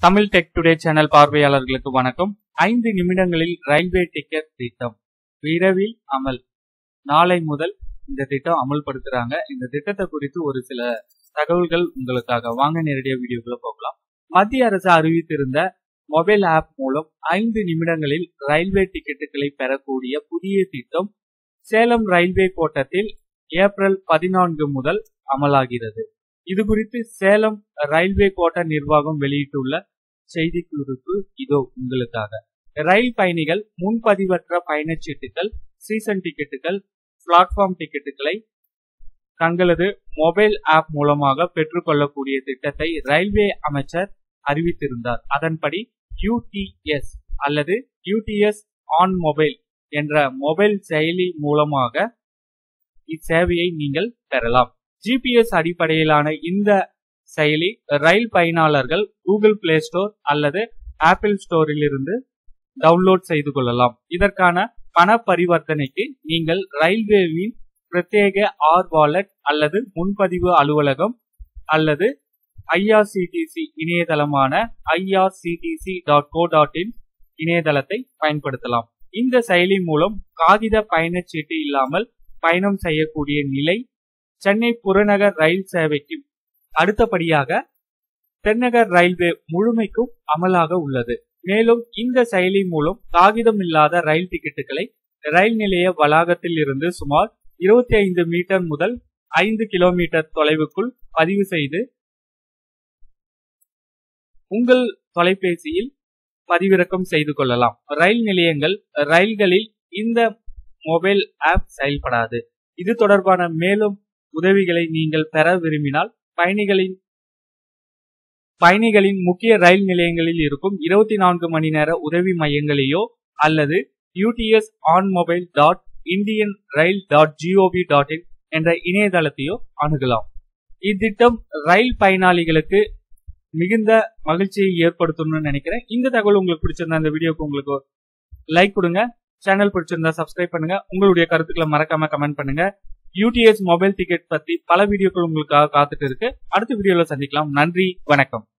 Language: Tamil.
தமிழ் டெக் டுடே சேனல் பார்வையாளர்களுக்கு வணக்கம் ஐந்து நிமிடங்களில் ரயில்வே டிக்கெட் திட்டம் விரைவில் அமல் நாளை முதல் இந்த திட்டம் அமல்படுத்துறாங்க இந்த திட்டத்தை குறித்து ஒரு சில தகவல்கள் உங்களுக்காக வாங்க நேரடியாக வீடியோக்குள்ள போகலாம் மத்திய அரசு அறிவித்திருந்த மொபைல் ஆப் மூலம் ஐந்து நிமிடங்களில் ரயில்வே டிக்கெட்டுகளை பெறக்கூடிய புதிய திட்டம் சேலம் ரயில்வே கோட்டத்தில் ஏப்ரல் பதினான்கு முதல் அமலாகிறது இது குறித்து சேலம் ரயில்வே கோட்ட நிர்வாகம் வெளியிட்டுள்ள செய்தி குறிப்பு இதோ உங்களுக்காக ரயில் பயணிகள் முன்பதிவற்ற பயணச்சீட்டுகள் சீசன் டிக்கெட்டுகள் பிளாட்ஃபார்ம் டிக்கெட்டுகளை தங்களது மொபைல் ஆப் மூலமாக பெற்றுக்கொள்ளக்கூடிய திட்டத்தை ரயில்வே அமைச்சர் அறிவித்திருந்தார் அதன்படி யூடிஎஸ் அல்லது யூடிஎஸ் ஆன் மொபைல் என்ற மொபைல் செயலி மூலமாக இச்சேவையை நீங்கள் பெறலாம் ஜிபிஎஸ் அடிப்படையிலான இந்த செயலி ரயில் பயனாளர்கள் கூகுள் பிளே ஸ்டோர் அல்லது ஆப்பிள் ஸ்டோரில் இருந்து டவுன்லோட் செய்து கொள்ளலாம் இதற்கான பண பரிவர்த்தனைக்கு நீங்கள் ரயில்வேவின் பிரத்யேக ஆர் வாலெட் அல்லது முன்பதிவு அலுவலகம் அல்லது ஐஆர்சிடிசி இணையதளமான IRCTC dot co dot in இணையதளத்தை பயன்படுத்தலாம் இந்த செயலி மூலம் காகித பயணச்சீட்டு இல்லாமல் பயணம் செய்யக்கூடிய நிலை சென்னை புறநகர் ரயில் சேவைக்கு அடுத்தபடியாக தென்னகர் ரயில்வே முழுமைக்கும் அமலாக உள்ளது மேலும் இந்த செயலி மூலம் காகிதம் இல்லாத ரயில் டிக்கெட்டுகளை ரயில் நிலைய வளாகத்தில் இருந்து சுமார் இருபத்தி ஐந்து மீட்டர் முதல் ஐந்து கிலோமீட்டர் தொலைவுக்குள் பதிவு செய்து உங்கள் தொலைபேசியில் பதிவிறக்கம் செய்து கொள்ளலாம் ரயில் நிலையங்கள் ரயில்களில் இந்த மொபைல் ஆப் செயல்படாது இது தொடர்பான மேலும் உதவிகளை நீங்கள் பெற விரும்பினால் பயணிகளின் பயணிகளின் முக்கிய ரயில் நிலையங்களில் இருக்கும் இருபத்தி நான்கு மணி நேர உதவி மையங்களையோ அல்லது UTS on mobile dot Indian rail dot GOV dot in என்ற இணையதளத்தையோ அணுகலாம் இத்திட்டம் ரயில் பயனாளிகளுக்கு மிகுந்த மகிழ்ச்சியை ஏற்படுத்தணும்னு நினைக்கிறேன் இந்த தகவல் உங்களுக்கு பிடிச்சிருந்தா இந்த வீடியோக்கு உங்களுக்கு லைக் கொடுங்க சேனல் பிடிச்சிருந்தா சப்ஸ்கிரைப் பண்ணுங்க உங்களுடைய கருத்துக்களை மறக்காம கமெண்ட் பண்ணுங்க யூடிஎஸ் மொபைல் டிக்கெட் பத்தி பல வீடியோக்கள் உங்களுக்காக காத்துட்டு இருக்கு அடுத்த வீடியோல சந்திக்கலாம் நன்றி வணக்கம்